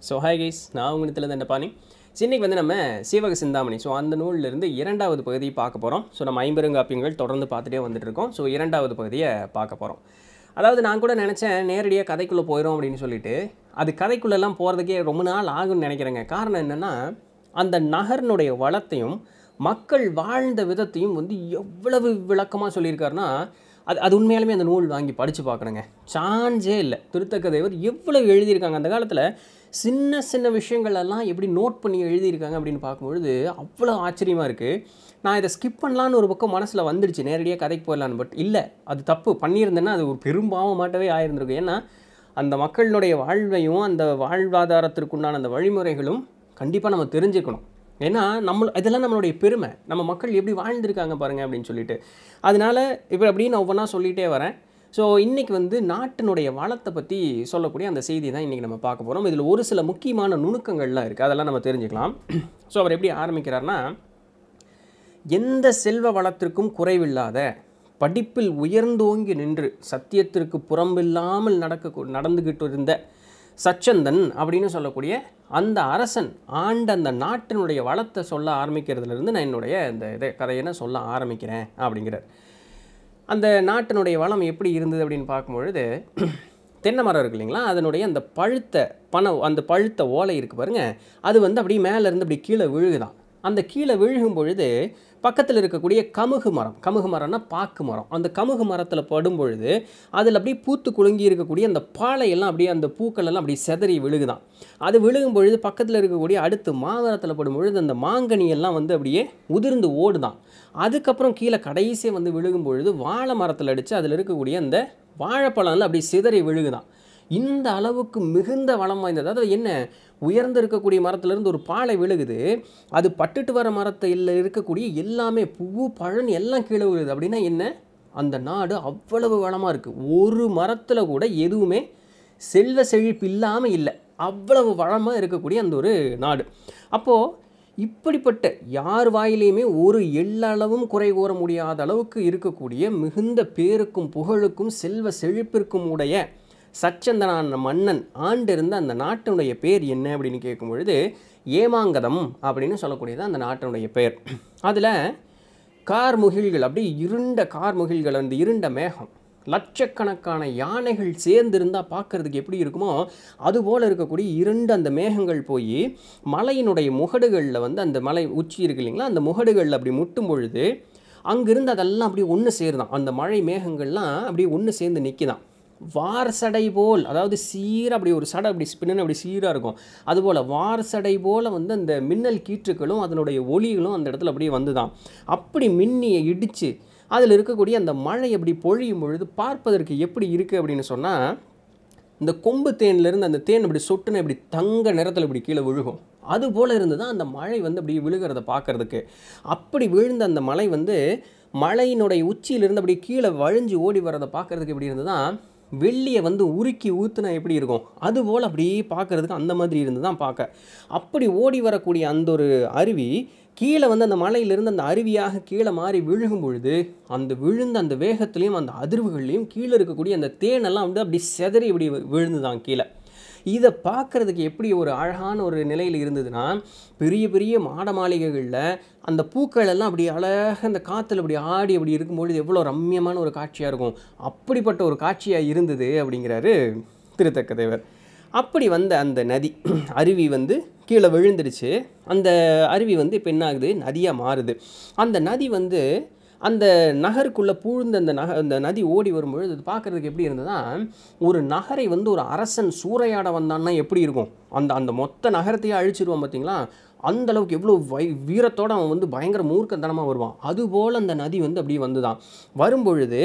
so hi guys நான் உங்களிடத்துல இந்த பாணி இன்னைக்கு வந்து நம்ம சீவக சிந்தாமணி ஸோ அந்த நூலிலிருந்து இரண்டாவது பகுதியை பார்க்க போகிறோம் ஸோ நம்ம ஐம்பெருங்காப்பியங்கள் தொடர்ந்து பார்த்துட்டே வந்துட்டு இருக்கோம் ஸோ இரண்டாவது பகுதியை பார்க்க போகிறோம் அதாவது நான் கூட நினச்சேன் நேரடியாக கதைக்குள்ளே போயிடும் அப்படின்னு சொல்லிட்டு அது கதைக்குள்ளெல்லாம் போகிறதுக்கே ரொம்ப நாள் ஆகும்னு நினைக்கிறேங்க காரணம் என்னென்னா அந்த நகரினுடைய வளத்தையும் மக்கள் வாழ்ந்த விதத்தையும் வந்து எவ்வளவு விளக்கமாக சொல்லியிருக்காருன்னா அது அது உண்மையாலுமே அந்த நூல் வாங்கி படித்து பார்க்கணுங்க சான்ஸே இல்லை திருத்தக்க தேவர் எவ்வளவு எழுதியிருக்காங்க அந்த காலத்தில் சின்ன சின்ன விஷயங்கள் எல்லாம் எப்படி நோட் பண்ணி எழுதியிருக்காங்க அப்படின்னு பார்க்கும்பொழுது அவ்வளோ ஆச்சரியமாக இருக்குது நான் இதை ஸ்கிப் பண்ணலான்னு ஒரு பக்கம் மனசில் வந்துடுச்சு நேரடியாக கதைக்கு போயிடலான்னு பட் இல்லை அது தப்பு பண்ணியிருந்தேன்னா அது ஒரு பெரும்பாவம் மாட்டவே ஆயிருந்திருக்கும் ஏன்னா அந்த மக்களினுடைய வாழ்வையும் அந்த வாழ்வாதாரத்திற்குண்டான அந்த வழிமுறைகளும் கண்டிப்பாக நம்ம தெரிஞ்சுக்கணும் ஏன்னா நம்ம இதெல்லாம் நம்மளுடைய பெருமை நம்ம மக்கள் எப்படி வாழ்ந்திருக்காங்க பாருங்க அப்படின்னு சொல்லிட்டு அதனால இப்போ அப்படி நான் ஒவ்வொன்றா சொல்லிகிட்டே வரேன் ஸோ இன்றைக்கி வந்து நாட்டினுடைய வளத்தை பற்றி சொல்லக்கூடிய அந்த செய்தி தான் இன்றைக்கி நம்ம பார்க்க போகிறோம் இதில் ஒரு சில முக்கியமான நுணுக்கங்கள்லாம் இருக்குது அதெல்லாம் நம்ம தெரிஞ்சுக்கலாம் ஸோ அவர் எப்படி ஆரம்பிக்கிறார்னா எந்த செல்வ வளத்திற்கும் குறைவில்லாத படிப்பில் உயர்ந்தோங்கி நின்று சத்தியத்திற்கு புறம்பில்லாமல் நடக்க நடந்துக்கிட்டு இருந்த சச்சந்தன் அப்படின்னு சொல்லக்கூடிய அந்த அரசன் ஆண்ட அந்த நாட்டினுடைய வளத்தை சொல்ல ஆரம்பிக்கிறதுலேருந்து நான் என்னுடைய இந்த இதை கதையை சொல்ல ஆரம்பிக்கிறேன் அப்படிங்கிறார் அந்த நாட்டினுடைய வளம் எப்படி இருந்தது அப்படின்னு பார்க்கும்பொழுது தென்னை மரம் இருக்கு இல்லைங்களா அதனுடைய அந்த பழுத்த பனை அந்த பழுத்த ஓலை இருக்குது பாருங்கள் அது வந்து அப்படியே மேலேருந்து அப்படி கீழே விழுகுதான் அந்த கீழே விழுகும் பொழுது பக்கத்தில் இருக்கக்கூடிய கமுகு மரம் கமுகு மரம்னா பாக்கு மரம் அந்த கமுகு மரத்தில் படும் பொழுது அதில் அப்படியே பூத்து குலுங்கி இருக்கக்கூடிய அந்த பாலையெல்லாம் அப்படியே அந்த பூக்கள் எல்லாம் அப்படியே செதறி விழுகுதான் அது விழுகும் பொழுது பக்கத்தில் இருக்கக்கூடிய அடுத்து மாமரத்தில் படும் பொழுது அந்த மாங்கனி எல்லாம் வந்து அப்படியே உதிர்ந்து ஓடுதான் அதுக்கப்புறம் கீழே கடைசியாக வந்து விழுகும் பொழுது வாழை மரத்தில் அடித்து அதில் இருக்கக்கூடிய அந்த வாழைப்பழம்ல அப்படியே சிதறி விழுகுதான் இந்த அளவுக்கு மிகுந்த வளம் வாய்ந்தது அதாவது என்ன உயர்ந்து இருக்கக்கூடிய மரத்துலேருந்து ஒரு பாலை விழுகுது அது பட்டுட்டு வர மரத்தில் இருக்கக்கூடிய எல்லாமே பூ பழம் எல்லாம் கீழே விழுகுது அப்படின்னா என்ன அந்த நாடு அவ்வளவு வளமாக இருக்குது ஒரு மரத்தில் கூட எதுவுமே செல்வ செழிப்பு இல்லாமல் இல்லை அவ்வளவு வளமாக இருக்கக்கூடிய அந்த ஒரு நாடு அப்போது இப்படிப்பட்ட யார் வாயிலையுமே ஒரு எள்ளளவும் குறை கூற முடியாத அளவுக்கு இருக்கக்கூடிய மிகுந்த பேருக்கும் புகழுக்கும் செல்வ செழிப்பிற்கும் உடைய சச்சந்தனான மன்னன் ஆண்டிருந்த அந்த நாட்டினுடைய பேர் என்ன அப்படின்னு கேட்கும் பொழுது ஏமாங்கதம் அப்படின்னு சொல்லக்கூடியது அந்த நாட்டினுடைய பெயர் அதில் கார்முகில்கள் அப்படியே இருண்ட கார்முகில்கள் அந்த இருண்ட மேகம் லட்சக்கணக்கான யானைகள் சேர்ந்திருந்தால் பார்க்குறதுக்கு எப்படி இருக்குமோ அதுபோல் இருக்கக்கூடிய இரண்டு அந்த மேகங்கள் போய் மலையினுடைய முகடுகளில் வந்து அந்த மலை உச்சி இருக்கு இல்லைங்களா அந்த முகடுகளில் அப்படி முட்டும் பொழுது அங்கிருந்து அதெல்லாம் அப்படியே ஒன்று சேருதான் அந்த மழை மேகங்கள்லாம் அப்படியே ஒன்று சேர்ந்து நிற்கிதான் வார் சடை போல் அதாவது சீராக அப்படி ஒரு சடை அப்படி ஸ்பின்னு அப்படி சீராக இருக்கும் அதுபோல் வார் சடை போல் வந்து அந்த மின்னல் கீற்றுக்களும் அதனுடைய ஒளிகளும் அந்த இடத்துல அப்படியே வந்துதான் அப்படி மின்னியை இடித்து அதில் இருக்கக்கூடிய அந்த மழை அப்படி பொழியும் பொழுது பார்ப்பதற்கு எப்படி இருக்குது அப்படின்னு சொன்னால் இந்த கொம்பு தேன்லேருந்து அந்த தேன் இப்படி சொட்டுன்னு இப்படி தங்க நிறத்தில் இப்படி கீழே விழுகும் அது போல் இருந்து தான் அந்த மழை வந்து அப்படி விழுகிறத பார்க்குறதுக்கு அப்படி விழுந்த அந்த மலை வந்து மலையினுடைய உச்சியிலிருந்து அப்படி கீழே வழிஞ்சு ஓடி வர்றதை பார்க்குறதுக்கு எப்படி இருந்து தான் வெள்ளியை வந்து உருக்கி ஊற்றுனா எப்படி இருக்கும் அதுபோல் அப்படியே பார்க்குறதுக்கு அந்த மாதிரி இருந்து தான் பார்க்க அப்படி ஓடி வரக்கூடிய அந்த ஒரு அருவி கீழே வந்து அந்த மலையிலிருந்து அந்த அருவியாக கீழே மாறி விழுகும் பொழுது அந்த விழுந்த அந்த வேகத்துலேயும் அந்த அதிர்வுகள்லையும் கீழே இருக்கக்கூடிய அந்த தேனெல்லாம் வந்து அப்படி செதறி இப்படி விழுந்துதான் கீழே இதை பார்க்குறதுக்கு எப்படி ஒரு அழகான ஒரு நிலையில் இருந்ததுன்னா பெரிய பெரிய மாட மாளிகைகளில் அந்த பூக்கள் எல்லாம் அப்படி அழகாக அந்த காற்றுல அப்படி ஆடி அப்படி இருக்கும்பொழுது எவ்வளோ ரம்மியமான ஒரு காட்சியாக இருக்கும் அப்படிப்பட்ட ஒரு காட்சியாக இருந்தது அப்படிங்கிறாரு திருத்தக்க தேவர் அப்படி வந்த அந்த நதி அருவி வந்து கீழே விழுந்துடுச்சு அந்த அருவி வந்து இப்போ என்ன ஆகுது நதியாக மாறுது அந்த நதி வந்து அந்த நகருக்குள்ளே பூழ்ந்த அந்த நக அந்த நதி ஓடி வரும்பொழுது அது பார்க்குறதுக்கு எப்படி இருந்ததுன்னா ஒரு நகரை வந்து ஒரு அரசன் சூறையாட வந்தான்னா எப்படி இருக்கும் அந்த அந்த மொத்த நகரத்தையே அழிச்சிருவான் பார்த்தீங்களா அந்த அளவுக்கு எவ்வளோ வை வீரத்தோடு அவன் வந்து பயங்கர மூர்க்கத்தனமாக வருவான் அதுபோல் அந்த நதி வந்து அப்படியே வந்துதான் வரும்பொழுது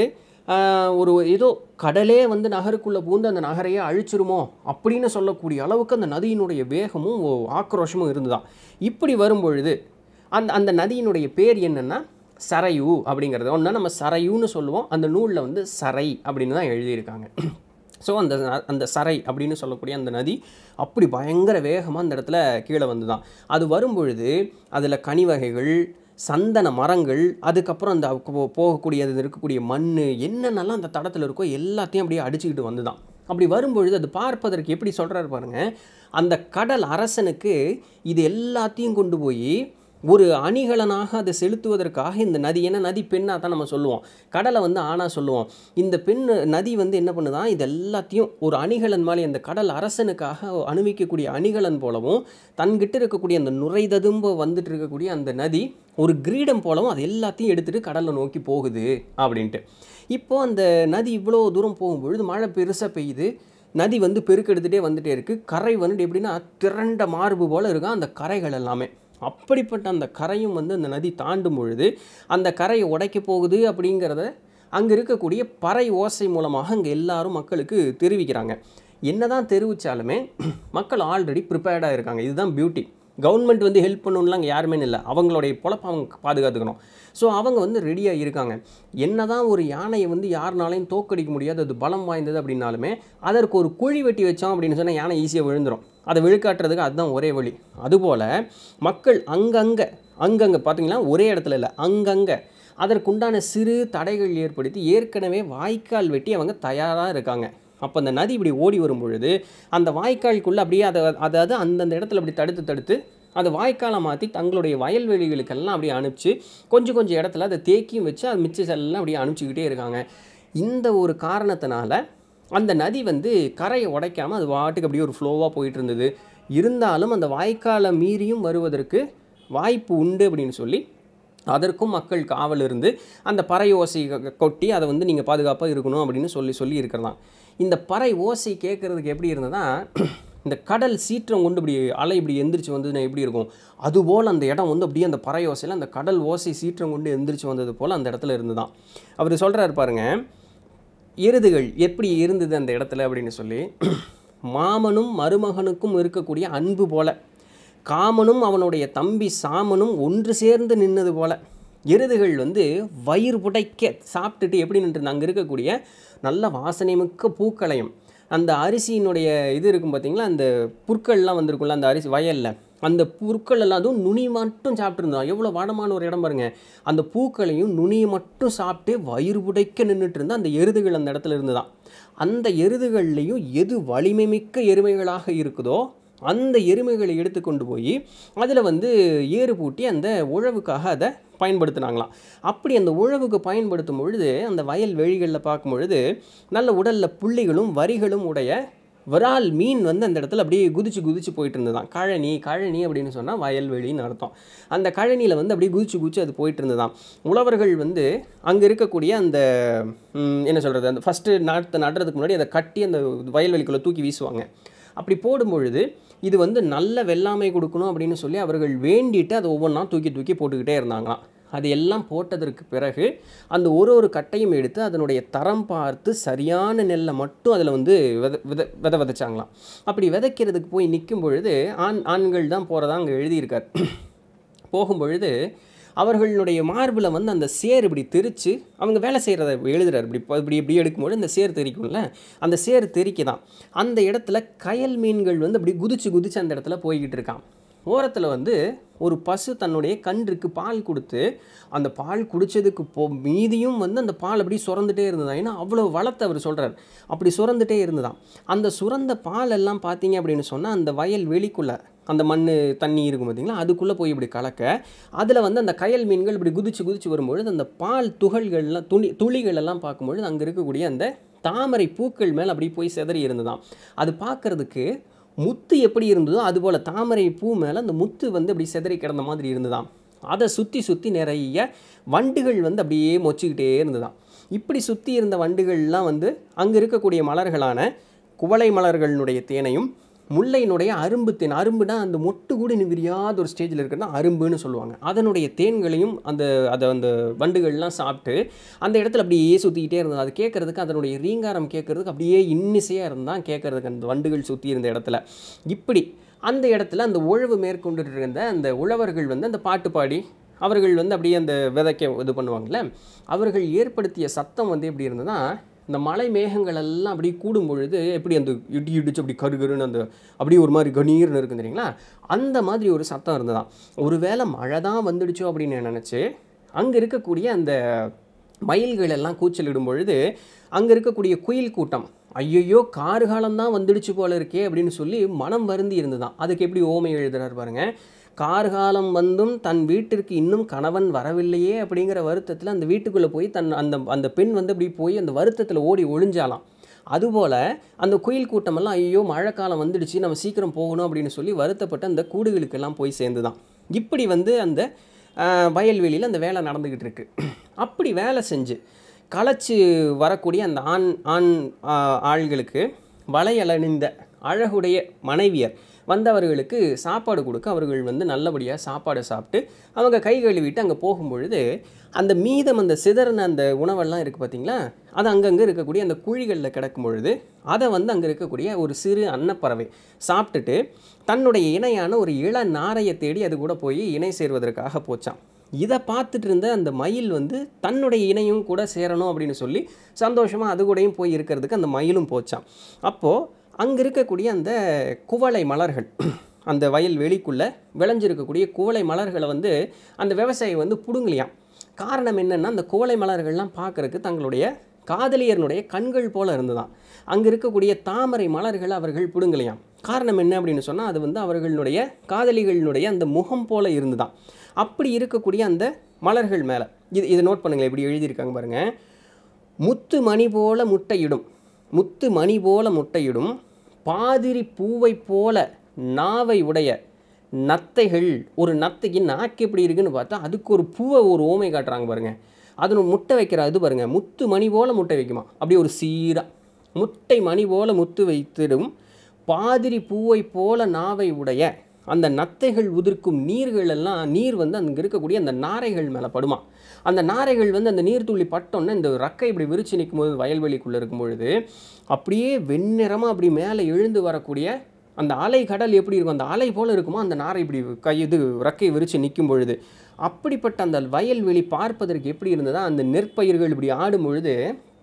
ஒரு ஏதோ கடலே வந்து நகருக்குள்ளே பூந்து அந்த நகரையே அழிச்சிருமோ அப்படின்னு சொல்லக்கூடிய அளவுக்கு அந்த நதியினுடைய வேகமும் ஆக்ரோஷமும் இருந்துதான் இப்படி வரும்பொழுது அந்த அந்த நதியினுடைய பேர் என்னென்னா சரையு அப்படிங்கிறது ஒன்று நம்ம சரையுன்னு சொல்லுவோம் அந்த நூலில் வந்து சரை அப்படின்னு தான் எழுதியிருக்காங்க ஸோ அந்த அந்த சரை அப்படின்னு சொல்லக்கூடிய அந்த நதி அப்படி பயங்கர வேகமாக அந்த இடத்துல கீழே வந்து தான் அது வரும்பொழுது அதில் கனி வகைகள் சந்தன மரங்கள் அதுக்கப்புறம் அந்த போ- போகக்கூடிய அது இருக்கக்கூடிய மண் என்னென்னலாம் அந்த தடத்தில் இருக்கோ எல்லாத்தையும் அப்படியே அடிச்சுக்கிட்டு வந்து தான் அப்படி வரும்பொழுது அது பார்ப்பதற்கு எப்படி சொல்கிறாரு பாருங்க அந்த கடல் அரசனுக்கு இது எல்லாத்தையும் கொண்டு போய் ஒரு அணிகலனாக அதை செலுத்துவதற்காக இந்த நதி ஏன்னா நதி பெண்ணாக தான் நம்ம சொல்லுவோம் கடலை வந்து ஆணாக சொல்லுவோம் இந்த பெண் நதி வந்து என்ன பண்ணுதான் இது எல்லாத்தையும் ஒரு அணிகலன் மாதிரி அந்த கடல் அரசனுக்காக அனுபவிக்கக்கூடிய அணிகலன் போலவும் தன்கிட்ட இருக்கக்கூடிய அந்த நுரைததும்ப வந்துட்டு இருக்கக்கூடிய அந்த நதி ஒரு கிரீடம் போலவும் அது எல்லாத்தையும் எடுத்துகிட்டு கடலை நோக்கி போகுது அப்படின்ட்டு இப்போது அந்த நதி இவ்வளோ தூரம் போகும்பொழுது மழை பெருசாக பெய்யுது நதி வந்து பெருக்கெடுத்துகிட்டே வந்துட்டே இருக்குது கரை வந்துட்டு எப்படின்னா திரண்ட மார்பு போல் இருக்கும் அந்த கரைகள் எல்லாமே அப்படிப்பட்ட அந்த கரையும் வந்து அந்த நதி தாண்டும் பொழுது அந்த கரையை உடைக்க போகுது அப்படிங்கிறத அங்கே இருக்கக்கூடிய பறை ஓசை மூலமாக அங்கே எல்லாரும் மக்களுக்கு தெரிவிக்கிறாங்க என்னதான் தெரிவித்தாலுமே மக்கள் ஆல்ரெடி ப்ரிப்பேர்டாக இருக்காங்க இதுதான் பியூட்டி கவர்மெண்ட் வந்து ஹெல்ப் பண்ணணும்லாம் அங்கே யாருமே இல்லை அவங்களுடைய பொழப்ப அவங்க பாதுகாத்துக்கணும் ஸோ அவங்க வந்து ரெடியாக இருக்காங்க என்னதான் ஒரு யானையை வந்து யாருனாலையும் தோக்கடிக்க முடியாது அது பலம் வாய்ந்தது அப்படின்னாலுமே அதற்கு ஒரு குழி வெட்டி வச்சோம் அப்படின்னு சொன்னால் யானை ஈஸியாக விழுந்துடும் அதை விழுக்காட்டுறதுக்கு அதுதான் ஒரே வழி அதுபோல் மக்கள் அங்கங்கே அங்கங்கே பார்த்தீங்கன்னா ஒரே இடத்துல இல்லை அங்கங்கே அதற்குண்டான சிறு தடைகள் ஏற்படுத்தி ஏற்கனவே வாய்க்கால் வெட்டி அவங்க தயாராக இருக்காங்க அப்போ அந்த நதி இப்படி ஓடி வரும் பொழுது அந்த வாய்க்காலுக்குள்ளே அப்படியே அதை அதாவது அந்தந்த இடத்துல அப்படி தடுத்து தடுத்து அதை வாய்க்காலை மாற்றி தங்களுடைய வயல்வெளிகளுக்கெல்லாம் அப்படியே அனுப்பிச்சு கொஞ்சம் கொஞ்சம் இடத்துல அதை தேக்கியும் வச்சு அது மிச்ச செல்லாம் அப்படியே அனுப்பிச்சிக்கிட்டே இருக்காங்க இந்த ஒரு காரணத்தினால அந்த நதி வந்து கரையை உடைக்காமல் அது வாட்டுக்கு அப்படியே ஒரு ஃப்ளோவாக போயிட்டு இருந்தது இருந்தாலும் அந்த வாய்க்காலை மீறியும் வருவதற்கு வாய்ப்பு உண்டு அப்படின்னு சொல்லி அதற்கும் மக்கள் காவல் இருந்து அந்த பறை ஓசை க- கொட்டி அதை வந்து நீங்கள் பாதுகாப்பாக இருக்கணும் அப்படின்னு சொல்லி சொல்லி இருக்கிறதாம் இந்த பறை ஓசை கேட்குறதுக்கு எப்படி இருந்ததா இந்த கடல் சீற்றம் கொண்டு இப்படி அலை இப்படி எந்திரிச்சு வந்ததுன்னா எப்படி இருக்கும் அதுபோல் அந்த இடம் வந்து அப்படியே அந்த பறை ஓசையில் அந்த கடல் ஓசை சீற்றம் கொண்டு எந்திரிச்சு வந்தது போல் அந்த இடத்துல இருந்துதான் அவர் சொல்கிறாரு பாருங்க எருதுகள் எப்படி இருந்தது அந்த இடத்துல அப்படின்னு சொல்லி மாமனும் மருமகனுக்கும் இருக்கக்கூடிய அன்பு போல காமனும் அவனுடைய தம்பி சாமனும் ஒன்று சேர்ந்து நின்னது போல எருதுகள் வந்து வயிறு புடைக்க சாப்பிட்டுட்டு எப்படி நின்று அங்கே இருக்கக்கூடிய நல்ல வாசனை மிக்க பூக்களையும் அந்த அரிசியினுடைய இது இருக்கும் பார்த்தீங்களா அந்த புற்கள்லாம் வந்திருக்கும்ல அந்த அரிசி வயலில் அந்த புற்கள் எல்லாம் அதுவும் நுனி மட்டும் சாப்பிட்ருந்தோம் எவ்வளோ வாடமான ஒரு இடம் பாருங்க அந்த பூக்களையும் நுனியை மட்டும் சாப்பிட்டு வயிறு புடைக்க நின்றுட்டு இருந்த அந்த எருதுகள் அந்த இடத்துல இருந்துதான் அந்த எருதுகள்லையும் எது வலிமை மிக்க எருமைகளாக இருக்குதோ அந்த எருமைகளை எடுத்துக்கொண்டு போய் அதில் வந்து ஏறு பூட்டி அந்த உழவுக்காக அதை பயன்படுத்தினாங்களாம் அப்படி அந்த உழவுக்கு பயன்படுத்தும் பொழுது அந்த வயல் வெளிகளில் பார்க்கும் பொழுது நல்ல உடலில் புள்ளிகளும் வரிகளும் உடைய விரால் மீன் வந்து அந்த இடத்துல அப்படியே குதிச்சு குதிச்சு போயிட்டு இருந்ததாம் கழனி கழனி அப்படின்னு சொன்னால் வயல்வெளின்னு அர்த்தம் அந்த கழனியில் வந்து அப்படியே குதிச்சு குதிச்சு அது போயிட்டு இருந்ததாம் உழவர்கள் வந்து அங்கே இருக்கக்கூடிய அந்த ம், என்ன சொல்கிறது அந்த ஃபஸ்ட்டு நாட்டு நடுறதுக்கு முன்னாடி அதை கட்டி அந்த வயல்வெளிக்குள்ளே தூக்கி வீசுவாங்க அப்படி போடும் பொழுது இது வந்து நல்ல வெள்ளாமை கொடுக்கணும் அப்படின்னு சொல்லி அவர்கள் வேண்டிட்டு அதை ஒவ்வொன்றா தூக்கி தூக்கி போட்டுக்கிட்டே இருந்தாங்களாம் அது எல்லாம் போட்டதற்கு பிறகு அந்த ஒரு ஒரு கட்டையும் எடுத்து அதனுடைய தரம் பார்த்து சரியான நெல்லை மட்டும் அதில் வந்து வித வித வித விதைச்சாங்களாம் அப்படி விதைக்கிறதுக்கு போய் நிற்கும் பொழுது ஆண் ஆண்கள் தான் போகிறதா அங்கே எழுதியிருக்கார் போகும் பொழுது அவர்களுடைய மார்பில் வந்து அந்த சேர் இப்படி தெரிச்சு அவங்க வேலை செய்கிறத எழுதுறாரு இப்படி ப- இப்படி இப்படி எடுக்கும்போது அந்த சேர் தெரிக்கும்ல அந்த சேர் தெரிக்குதான் அந்த இடத்துல கயல் மீன்கள் வந்து அப்படி குதிச்சு குதிச்சு அந்த இடத்துல போய்கிட்டு இருக்கான் ஓரத்தில் வந்து ஒரு பசு தன்னுடைய கன்றுக்கு பால் கொடுத்து அந்த பால் குடித்ததுக்கு போ மீதியும் வந்து அந்த பால் அப்படியே சுரந்துட்டே இருந்ததா ஏன்னா அவ்வளோ வளத்தை அவர் சொல்கிறார் அப்படி சுரந்துட்டே இருந்ததாம் அந்த சுரந்த பால் எல்லாம் பார்த்தீங்க அப்படின்னு சொன்னால் அந்த வயல் வெளிக்குள்ளே அந்த மண் தண்ணி இருக்கும் பார்த்தீங்களா அதுக்குள்ளே போய் இப்படி கலக்க அதில் வந்து அந்த கயல் மீன்கள் இப்படி குதிச்சு குதிச்சு வரும்பொழுது அந்த பால் துகள்கள்லாம் துளி துளிகள் எல்லாம் பார்க்கும்பொழுது அங்கே இருக்கக்கூடிய அந்த தாமரை பூக்கள் மேலே அப்படி போய் சிதறி இருந்ததாம் அது பார்க்கறதுக்கு முத்து எப்படி இருந்ததோ அதுபோல் தாமரை பூ மேலே அந்த முத்து வந்து அப்படி சிதறி கிடந்த மாதிரி இருந்ததாம் அதை சுற்றி சுற்றி நிறைய வண்டுகள் வந்து அப்படியே மொச்சிக்கிட்டே இருந்ததாம் இப்படி சுற்றி இருந்த வண்டுகள்லாம் வந்து அங்கே இருக்கக்கூடிய மலர்களான குவளை மலர்களுடைய தேனையும் முல்லையினுடைய அரும்பு தேன் அரும்புனா அந்த மொட்டு கூட இன்னும் விரியாத ஒரு ஸ்டேஜில் இருக்கிறதா அரும்புன்னு சொல்லுவாங்க அதனுடைய தேன்களையும் அந்த அதை அந்த வண்டுகள்லாம் சாப்பிட்டு அந்த இடத்துல அப்படியே சுற்றிக்கிட்டே இருந்தது அது கேட்குறதுக்கு அதனுடைய ரீங்காரம் கேட்குறதுக்கு அப்படியே இன்னிசையாக இருந்தால் கேட்குறதுக்கு அந்த வண்டுகள் சுற்றி இருந்த இடத்துல இப்படி அந்த இடத்துல அந்த உழவு மேற்கொண்டுட்டு இருந்த அந்த உழவர்கள் வந்து அந்த பாட்டு பாடி அவர்கள் வந்து அப்படியே அந்த விதைக்க இது பண்ணுவாங்கள்ல அவர்கள் ஏற்படுத்திய சத்தம் வந்து எப்படி இருந்ததுன்னா இந்த மலை மேகங்கள் எல்லாம் அப்படி கூடும் பொழுது எப்படி அந்த இடி இடிச்சு அப்படி கருகருன்னு அந்த அப்படியே ஒரு மாதிரி கணீர்னு இருக்கும் தெரியுங்களா அந்த மாதிரி ஒரு சத்தம் இருந்ததாம் ஒருவேளை மழை தான் வந்துடுச்சோ அப்படின்னு நினச்சி அங்கே இருக்கக்கூடிய அந்த மயில்கள் எல்லாம் கூச்சலிடும் பொழுது அங்கே இருக்கக்கூடிய குயில் கூட்டம் ஐயையோ கார் காலம்தான் வந்துடுச்சு போல இருக்கே அப்படின்னு சொல்லி மனம் வருந்தி இருந்துதான் அதுக்கு எப்படி ஓமை எழுதுறாரு பாருங்க கார்காலம் வந்தும் தன் வீட்டிற்கு இன்னும் கணவன் வரவில்லையே அப்படிங்கிற வருத்தத்தில் அந்த வீட்டுக்குள்ளே போய் தன் அந்த அந்த பெண் வந்து அப்படி போய் அந்த வருத்தத்தில் ஓடி ஒளிஞ்சாலாம் அதுபோல் அந்த குயில் கூட்டமெல்லாம் ஐயோ மழைக்காலம் வந்துடுச்சு நம்ம சீக்கிரம் போகணும் அப்படின்னு சொல்லி வருத்தப்பட்டு அந்த கூடுகளுக்கெல்லாம் போய் சேர்ந்து தான் இப்படி வந்து அந்த ஆஹ், வயல்வெளியில் அந்த வேலை நடந்துக்கிட்டு இருக்கு அப்படி வேலை செஞ்சு களைச்சு வரக்கூடிய அந்த ஆண் ஆண் ஆஹ், ஆள்களுக்கு வளையலணிந்த அழகுடைய மனைவியர் வந்தவர்களுக்கு சாப்பாடு கொடுக்க அவர்கள் வந்து நல்லபடியாக சாப்பாடு சாப்பிட்டு அவங்க கை கழுவிட்டு அங்கே போகும்பொழுது அந்த மீதம் அந்த சிதறின அந்த உணவெல்லாம் இருக்குது பார்த்தீங்களா அது அங்கங்கே இருக்கக்கூடிய அந்த குழிகளில் கிடக்கும் பொழுது அதை வந்து அங்கே இருக்கக்கூடிய ஒரு சிறு அன்னப்பறவை சாப்பிட்டுட்டு தன்னுடைய இணையான ஒரு இள நாரையை தேடி அது கூட போய் இணை சேர்வதற்காக போச்சான் இதை பார்த்துட்டு இருந்த அந்த மயில் வந்து தன்னுடைய இணையும் கூட சேரணும் அப்படின்னு சொல்லி சந்தோஷமாக அது கூடயும் போய் இருக்கிறதுக்கு அந்த மயிலும் போச்சான் அப்போது அங்கே இருக்கக்கூடிய அந்த குவளை மலர்கள் அந்த வயல் வெளிக்குள்ளே விளைஞ்சிருக்கக்கூடிய குவளை மலர்களை வந்து அந்த விவசாயி வந்து புடுங்கலையாம் காரணம் என்னென்னா அந்த குவளை மலர்கள்லாம் பார்க்கறதுக்கு தங்களுடைய காதலியர்னுடைய கண்கள் போல இருந்துதான் அங்கே இருக்கக்கூடிய தாமரை மலர்களை அவர்கள் பிடுங்கலையாம் காரணம் என்ன அப்படின்னு சொன்னால் அது வந்து அவர்களுடைய காதலிகளினுடைய அந்த முகம் போல இருந்துதான் அப்படி இருக்கக்கூடிய அந்த மலர்கள் மேலே இது இதை நோட் பண்ணுங்களேன் இப்படி எழுதியிருக்காங்க பாருங்கள் முத்து மணி போல முட்டையிடும் முத்து மணி போல முட்டையிடும் பாதிரி பூவை போல நாவை உடைய நத்தைகள் ஒரு நத்தைக்கு நாக்கு எப்படி இருக்குன்னு பார்த்தா அதுக்கு ஒரு பூவை ஒரு ஓமை காட்டுறாங்க பாருங்க அது முட்டை வைக்கிற இது பாருங்க முத்து மணி போல முட்டை வைக்குமா அப்படியே ஒரு சீரா முட்டை மணி போல முத்து வைத்திடும் பாதிரி பூவை போல நாவை உடைய அந்த நத்தைகள் உதிர்க்கும் நீர்கள் எல்லாம் நீர் வந்து அங்கே இருக்கக்கூடிய அந்த நாரைகள் மேலே படுமா அந்த நாரைகள் வந்து அந்த நீர்த்துளி பட்டோன்னே இந்த ரக்கை இப்படி விரிச்சு நிற்கும் போது வயல்வெளிக்குள்ளே இருக்கும் பொழுது அப்படியே வெண்ணிறமாக அப்படி மேலே எழுந்து வரக்கூடிய அந்த அலை கடல் எப்படி இருக்கும் அந்த அலை போல் இருக்குமோ அந்த நாரை இப்படி கை இது ரக்கை விரிச்சு நிற்கும் பொழுது அப்படிப்பட்ட அந்த வயல்வெளி பார்ப்பதற்கு எப்படி இருந்ததா அந்த நெற்பயிர்கள் இப்படி ஆடும் பொழுது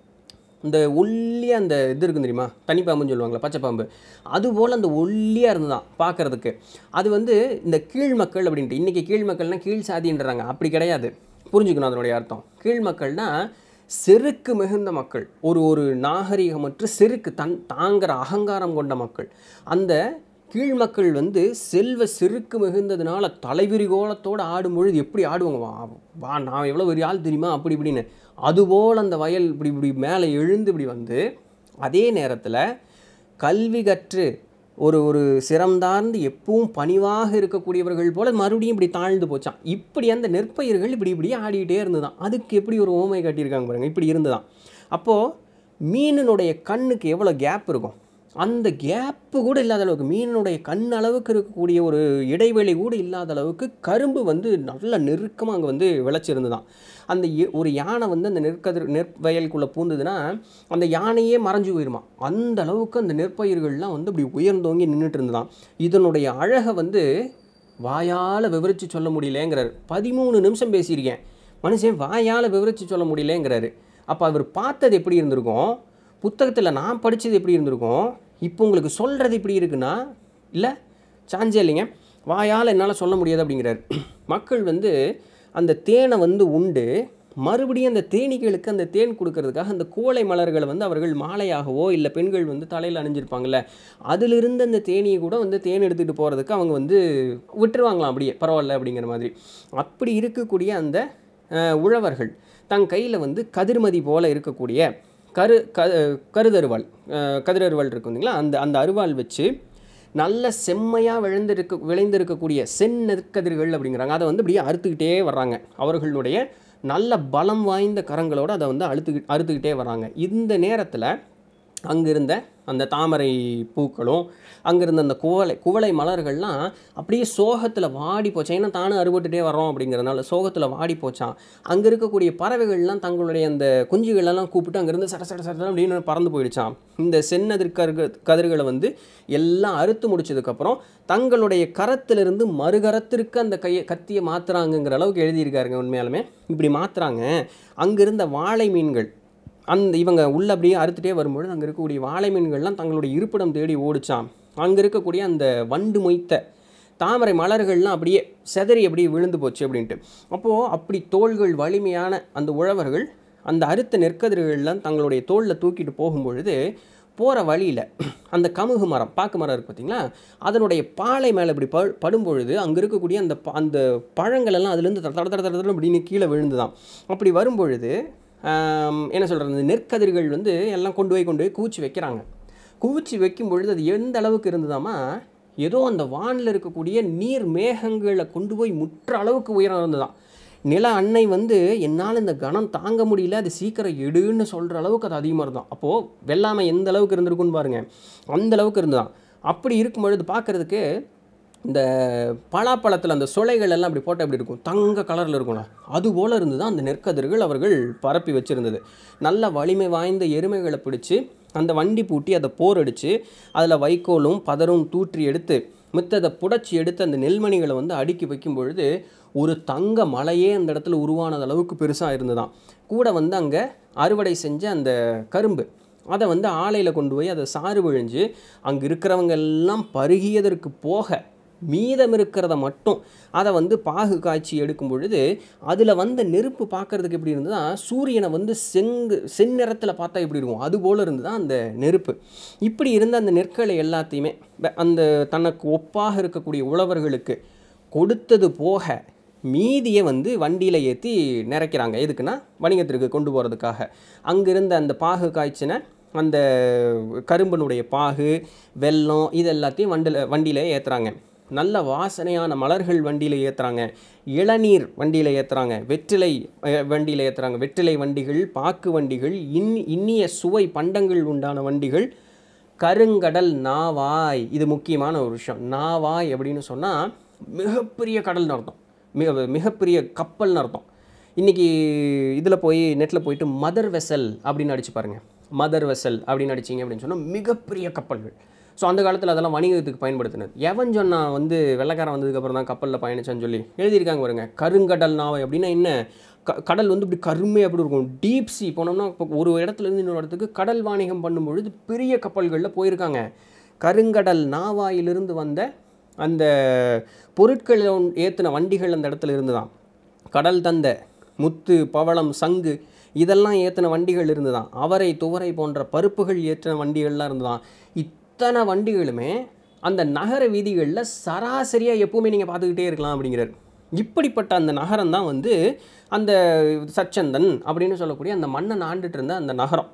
இந்த ஒல்லியாக அந்த இது இருக்கும் தெரியுமா தனிப்பாம்புன்னு சொல்லுவாங்களே பச்சை பாம்பு அதுபோல் அந்த ஒல்லியாக இருந்ததான் பார்க்கறதுக்கு அது வந்து இந்த கீழ் மக்கள் அப்படின்ட்டு இன்றைக்கி கீழ் மக்கள்னா கீழ் சாதின்றாங்க அப்படி கிடையாது புரிஞ்சுக்கணும் அதனுடைய அர்த்தம் கீழ் மக்கள்னா செருக்கு மிகுந்த மக்கள் ஒரு ஒரு நாகரிகமற்ற செருக்கு தன் தாங்கிற அகங்காரம் கொண்ட மக்கள் அந்த கீழ் மக்கள் வந்து செல்வ செருக்கு மிகுந்ததுனால தலைவிரிகோலத்தோடு ஆடும் பொழுது எப்படி ஆடுவாங்க வா வா நான் எவ்வளோ பெரிய ஆள் தெரியுமா அப்படி இப்படின்னு அதுபோல் அந்த வயல் இப்படி இப்படி மேலே எழுந்து இப்படி வந்து அதே நேரத்தில் கல்வி கற்று ஒரு ஒரு சிரம்தார்ந்து எப்பவும் பணிவாக இருக்கக்கூடியவர்கள் போல மறுபடியும் இப்படி தாழ்ந்து போச்சான் இப்படி அந்த நெற்பயிர்கள் இப்படி இப்படி ஆடிக்கிட்டே இருந்துதான் அதுக்கு எப்படி ஒரு ஓமை காட்டியிருக்காங்க பாருங்க இப்படி இருந்துதான் அப்போது மீனினுடைய கண்ணுக்கு எவ்வளோ கேப் இருக்கும் அந்த கேப்பு கூட இல்லாத அளவுக்கு மீனினுடைய கண் அளவுக்கு இருக்கக்கூடிய ஒரு இடைவெளி கூட இல்லாத அளவுக்கு கரும்பு வந்து நல்ல நெருக்கமாக அங்கே வந்து விளைச்சிருந்துதான் அந்த எ- ஒரு யானை வந்து அந்த நெற்கதிர் நெற்பயலுக்குள்ளே பூந்ததுன்னா அந்த யானையே மறைஞ்சு போயிருமா அந்த அளவுக்கு அந்த நெற்பயிர்கள்லாம் வந்து அப்படி உயர்ந்தோங்கி நின்றுட்டு இருந்துதான் இதனுடைய அழகை வந்து வாயால் விவரித்து சொல்ல முடியலங்கிறாரு பதிமூணு நிமிஷம் பேசியிருக்கேன் மனுஷன் வாயால் விவரித்து சொல்ல முடியலங்கிறாரு அப்போ அவர் பார்த்தது எப்படி இருந்திருக்கும் புத்தகத்தில் நான் படித்தது எப்படி இருந்திருக்கும் இப்போ உங்களுக்கு சொல்கிறது இப்படி இருக்குன்னா இல்லை சான்ஸே இல்லைங்க வாயால் என்னால் சொல்ல முடியாது அப்படிங்கிறாரு மக்கள் வந்து அந்த தேனை வந்து உண்டு மறுபடியும் அந்த தேனீகளுக்கு அந்த தேன் கொடுக்கறதுக்காக அந்த கோலை மலர்களை வந்து அவர்கள் மாலையாகவோ இல்லை பெண்கள் வந்து தலையில் அணிஞ்சிருப்பாங்கல்ல அதிலிருந்து அந்த தேனியை கூட வந்து தேன் எடுத்துகிட்டு போகிறதுக்கு அவங்க வந்து விட்டுருவாங்களாம் அப்படியே பரவாயில்ல அப்படிங்கிற மாதிரி அப்படி இருக்கக்கூடிய அந்த அஹ், உழவர்கள் தன் கையில் வந்து கதிர்மதி போல இருக்கக்கூடிய கரு க கருதருவாள் அஹ், கதிரருவாள் இருக்கும் இல்லைங்களா அந்த அந்த அருவாள் வச்சு நல்ல செம்மையாக விளைந்திருக்க விளைந்திருக்கக்கூடிய செந்நெற்கதிர்கள் அப்படிங்கிறாங்க அதை வந்து அப்படியே அறுத்துக்கிட்டே வர்றாங்க அவர்களுடைய நல்ல பலம் வாய்ந்த கரங்களோடு அதை வந்து அழுத்து அறுத்துக்கிட்டே வராங்க இந்த நேரத்தில் அங்கிருந்த அந்த தாமரை பூக்களும் அங்கிருந்த அந்த குவளை குவளை மலர்கள்லாம் அப்படியே சோகத்தில் வாடி போச்சு ஏன்னா தானும் அறுபட்டுட்டே வரோம் அப்படிங்கிறதுனால சோகத்தில் வாடி போச்சான் அங்கே இருக்கக்கூடிய பறவைகள்லாம் தங்களுடைய அந்த குஞ்சுகளெல்லாம் கூப்பிட்டு அங்கேருந்து சட சட சட அப்படின்னு பறந்து போயிடுச்சான் இந்த செந்நதிர் கருக கதிர்களை வந்து எல்லாம் அறுத்து முடிச்சதுக்கப்புறம் தங்களுடைய கரத்திலிருந்து மறுகரத்திற்கு அந்த கையை கத்தியை மாற்றுறாங்கங்கிற அளவுக்கு எழுதியிருக்காருங்க உண்மையாலுமே இப்படி மாற்றுறாங்க அங்கிருந்த வாழை மீன்கள் அந்த இவங்க உள்ள அப்படியே அறுத்துட்டே வரும்பொழுது அங்கே இருக்கக்கூடிய வாழை மீன்கள்லாம் தங்களுடைய இருப்பிடம் தேடி ஓடிச்சாம் அங்கே இருக்கக்கூடிய அந்த வண்டு மொய்த்த தாமரை மலர்கள்லாம் அப்படியே செதறி அப்படியே விழுந்து போச்சு அப்படின்ட்டு அப்போது அப்படி தோள்கள் வலிமையான அந்த உழவர்கள் அந்த அறுத்த நெற்கதிர்கள்லாம் தங்களுடைய தோளில் தூக்கிட்டு போகும்பொழுது போகிற வழியில் அந்த கமுகு மரம் பாக்கு மரம் இருக்குது பார்த்தீங்களா அதனுடைய பாலை மேலே இப்படி ப படும்பொழுது அங்கே இருக்கக்கூடிய அந்த ப- அந்த பழங்கள் எல்லாம் அதுலேருந்து தட தட தட தட தட அப்படின்னு கீழே விழுந்துதான் அப்படி வரும்பொழுது ஆம், என்ன சொல்கிறது இந்த நெற்கதிர்கள் வந்து எல்லாம் கொண்டு போய் கொண்டு போய் கூச்சி வைக்கிறாங்க குவிச்சு வைக்கும் பொழுது அது எந்த அளவுக்கு இருந்ததாமா ஏதோ அந்த வானில் இருக்கக்கூடிய நீர் மேகங்களை கொண்டு போய் முற்ற அளவுக்கு உயரம் இருந்ததாம் நில அன்னை வந்து என்னால் இந்த கணம் தாங்க முடியல அது சீக்கிரம் எடுன்னு சொல்கிற அளவுக்கு அது அதிகமாக இருந்தான் அப்போது வெள்ளாமை எந்த அளவுக்கு இருந்திருக்குன்னு பாருங்கள் அந்த அளவுக்கு இருந்ததாம் அப்படி இருக்கும் பொழுது பார்க்குறதுக்கு இந்த பலாப்பழத்தில் அந்த சுளைகள் எல்லாம் அப்படி போட்டால் எப்படி இருக்கும் தங்க கலரில் இருக்கும்ல அது போல் இருந்து தான் அந்த நெற்கதிர்கள் அவர்கள் பரப்பி வச்சுருந்தது நல்ல வலிமை வாய்ந்த எருமைகளை பிடிச்சு அந்த வண்டி பூட்டி அதை போரடிச்சு அதில் வைக்கோலும் பதரும் தூற்றி எடுத்து மித்ததை புடைச்சி எடுத்து அந்த நெல்மணிகளை வந்து அடுக்கி வைக்கும் பொழுது ஒரு தங்க மலையே அந்த இடத்துல உருவானது அளவுக்கு பெருசாக இருந்ததாம் கூட வந்து அங்கே அறுவடை செஞ்ச அந்த கரும்பு அதை வந்து ஆலையில் கொண்டு போய் அதை சாறு விழிஞ்சு அங்கே இருக்கிறவங்க எல்லாம் பருகியதற்கு போக மீதம் இருக்கிறத மட்டும் அதை வந்து பாகு காய்ச்சி எடுக்கும் பொழுது அதில் வந்த நெருப்பு பார்க்கறதுக்கு எப்படி இருந்ததுன்னா சூரியனை வந்து செங்கு செந்நிறத்தில் பார்த்தா எப்படி இருக்கும் அது போல் இருந்தது அந்த நெருப்பு இப்படி இருந்த அந்த நெற்களை எல்லாத்தையுமே வ- அந்த தனக்கு ஒப்பாக இருக்கக்கூடிய உழவர்களுக்கு கொடுத்தது போக மீதியை வந்து வண்டியில் ஏற்றி நிறைக்கிறாங்க எதுக்குன்னா வணிகத்திற்கு கொண்டு போகிறதுக்காக அங்கிருந்த அந்த பாகு காய்ச்சின அந்த கரும்பனுடைய பாகு வெல்லம் இது எல்லாத்தையும் வண்டியில் வண்டியில் ஏற்றுறாங்க நல்ல வாசனையான மலர்கள் வண்டியில் ஏற்றுறாங்க இளநீர் வண்டியில் ஏற்றுறாங்க வெற்றிலை வண்டியில் ஏற்றுறாங்க வெற்றிலை வண்டிகள் பாக்கு வண்டிகள் இன் இன்னிய சுவை பண்டங்கள் உண்டான வண்டிகள் கருங்கடல் நாவாய் இது முக்கியமான ஒரு விஷயம் நாவாய் அப்படின்னு சொன்னால் மிகப்பெரிய கடல்னு அர்த்தம் மிக மிகப்பெரிய கப்பல்னு அர்த்தம் இன்றைக்கி இதில் போய் நெட்டில் போயிட்டு மதர் வெசல் அப்படின்னு அடிச்சு பாருங்கள் மதர் வெசல் அப்படின்னு அடிச்சிங்க அப்படின்னு சொன்னால் மிகப்பெரிய கப்பல்கள் ஸோ அந்த காலத்தில் அதெல்லாம் வணிகத்துக்கு பயன்படுத்தினது எவன் சொன்னா வந்து வெள்ளைக்காரன் வந்ததுக்கப்புறம் தான் கப்பலில் பயணிச்சான்னு சொல்லி எழுதியிருக்காங்க பாருங்க கருங்கடல் நாவை அப்படின்னா என்ன க கடல் வந்து இப்படி கருமை அப்படி இருக்கும் டீப் சி போனோம்னா இப்போ ஒரு இடத்துல இருந்து இன்னொரு இடத்துக்கு கடல் வாணிகம் பண்ணும்பொழுது பெரிய கப்பல்களில் போயிருக்காங்க கருங்கடல் நாவாயிலிருந்து வந்த அந்த பொருட்கள் ஏற்றின வண்டிகள் அந்த இடத்துல இருந்துதான் கடல் தந்த முத்து பவளம் சங்கு இதெல்லாம் ஏற்றின வண்டிகள் இருந்துதான் அவரை துவரை போன்ற பருப்புகள் ஏற்றின வண்டிகள்லாம் இருந்துதான் இத்தனை வண்டிகளுமே அந்த நகர வீதிகளில் சராசரியாக எப்பவுமே நீங்கள் பார்த்துக்கிட்டே இருக்கலாம் அப்படிங்கிறார் இப்படிப்பட்ட அந்த நகரம் தான் வந்து அந்த சச்சந்தன் அப்படின்னு சொல்லக்கூடிய அந்த மன்னன் ஆண்டுட்டு இருந்த அந்த நகரம்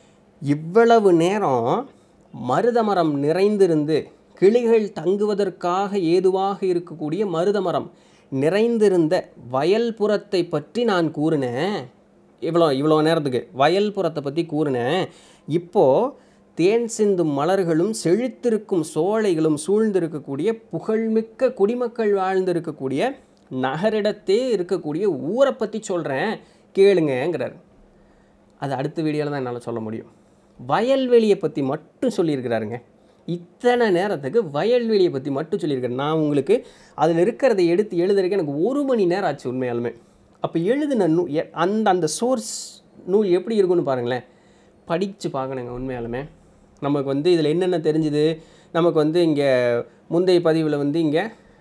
இவ்வளவு நேரம் மருதமரம் நிறைந்திருந்து கிளிகள் தங்குவதற்காக ஏதுவாக இருக்கக்கூடிய மருதமரம் நிறைந்திருந்த வயல்புறத்தை பற்றி நான் கூறினேன் இவ்வளோ இவ்வளோ நேரத்துக்கு வயல்புறத்தை பற்றி கூறினேன் இப்போது தேன் சிந்தும் மலர்களும் செழித்திருக்கும் சோலைகளும் சூழ்ந்திருக்கக்கூடிய புகழ்மிக்க குடிமக்கள் வாழ்ந்திருக்கக்கூடிய நகரிடத்தே இருக்கக்கூடிய ஊரை பற்றி சொல்கிறேன் கேளுங்கங்கிறார் அது அடுத்த வீடியோவில் தான் என்னால் சொல்ல முடியும் வயல்வெளியை பற்றி மட்டும் சொல்லியிருக்கிறாருங்க இத்தனை நேரத்துக்கு வயல்வெளியை பற்றி மட்டும் சொல்லியிருக்கிறேன் நான் உங்களுக்கு அதில் இருக்கிறத எடுத்து எழுதுறதுக்கு எனக்கு ஒரு மணி நேரம் ஆச்சு உண்மையாலுமே அப்போ எழுதின நூ எ- அந்த அந்த சோர்ஸ் நூல் எப்படி இருக்குன்னு பாருங்களேன் படித்து பார்க்கணுங்க உண்மையாலுமே நமக்கு வந்து இதில் என்னென்ன தெரிஞ்சுது நமக்கு வந்து இங்கே முந்தைய பதிவில் வந்து இங்கே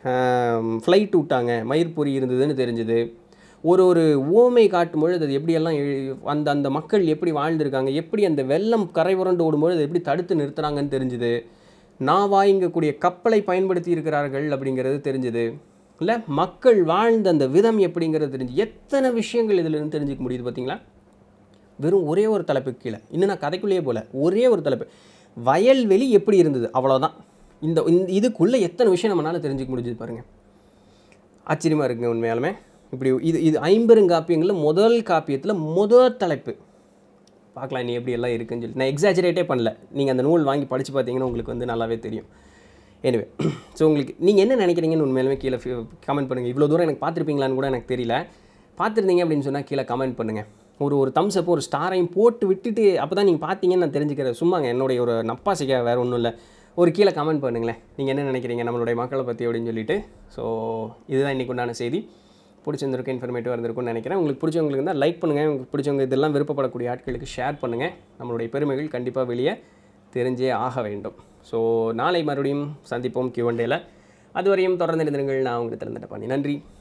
ஃப்ளைட் விட்டாங்க மயிர்பொறி இருந்ததுன்னு தெரிஞ்சுது ஒரு ஒரு ஓமை காட்டும் பொழுது அது எப்படியெல்லாம் எழு- அந்த அந்த மக்கள் எப்படி வாழ்ந்திருக்காங்க எப்படி அந்த வெள்ளம் கரை புரண்டு ஓடும்பொழுது எப்படி தடுத்து நிறுத்துறாங்கன்னு தெரிஞ்சுது நாவாய்ங்கக்கூடிய கப்பலை பயன்படுத்தி இருக்கிறார்கள் அப்படிங்கிறது தெரிஞ்சுது இல்லை மக்கள் வாழ்ந்த அந்த விதம் எப்படிங்கிறது தெரிஞ்சு எத்தனை விஷயங்கள் இதிலிருந்து தெரிஞ்சுக்க முடியுது பார்த்தீங்களா வெறும் ஒரே ஒரு தலைப்புக்கு கீழே இன்னும் நான் கதைக்குள்ளேயே போல ஒரே ஒரு தலைப்பு வயல்வெளி எப்படி இருந்தது அவ்வளோதான் இந்த இந்த- இதுக்குள்ளே எத்தனை விஷயம் நம்மளால தெரிஞ்சுக்க முடிஞ்சது பாருங்கள் ஆச்சரியமாக இருக்குங்க உண்மையாலுமே இப்படி இது இது ஐம்பெருங்காப்பியங்களில் முதல் காப்பியத்தில் முதல் தலைப்பு பார்க்கலாம் நீ எப்படி எல்லாம் இருக்குன்னு சொல்லி நான் எக்ஸாஜரேட்டே பண்ணல நீங்கள் அந்த நூல் வாங்கி படித்து பார்த்தீங்கன்னா உங்களுக்கு வந்து நல்லாவே தெரியும் எனிவே ஸோ உங்களுக்கு நீங்கள் என்ன நினைக்கிறீங்கன்னு உண்மையாலுமே கீழே கமெண்ட் பண்ணுங்கள் இவ்வளோ தூரம் எனக்கு பார்த்துருப்பீங்களான்னு கூட எனக்கு தெரியல பார்த்துருந்தீங்க அப்படின்னு சொன்னால் கீழே கமெண்ட் பண்ணுங்கள் ஒரு ஒரு தம்ஸ் அப் ஒரு ஸ்டாரையும் போட்டு விட்டுட்டு அப்போ தான் நீங்கள் பார்த்தீங்கன்னு நான் தெரிஞ்சுக்கிறேன் சும்மாங்க என்னுடைய ஒரு நப்பாசிக்க வேறு ஒன்றும் இல்லை ஒரு கீழே கமெண்ட் பண்ணுங்களேன் நீங்கள் என்ன நினைக்கிறீங்க நம்மளுடைய மக்களை பற்றி அப்படின்னு சொல்லிட்டு ஸோ இதுதான் இன்றைக்கு உண்டான செய்தி பிடிச்சிருந்திருக்கும் இன்ஃபர்மேட்டிவாக இருந்திருக்கும்னு நினைக்கிறேன் உங்களுக்கு பிடிச்சவங்களுக்கு இருந்தால் லைக் பண்ணுங்கள் உங்களுக்கு பிடிச்சவங்க இதெல்லாம் விருப்பப்படக்கூடிய ஆட்களுக்கு ஷேர் பண்ணுங்கள் நம்மளுடைய பெருமைகள் கண்டிப்பாக வெளியே தெரிஞ்சே ஆக வேண்டும் ஸோ நாளை மறுபடியும் சந்திப்போம் கியூண்டேல அதுவரையும் தொடர்ந்து இருந்திருங்கள் நான் உங்களுக்கு திறந்துட்ட பண்ணி நன்றி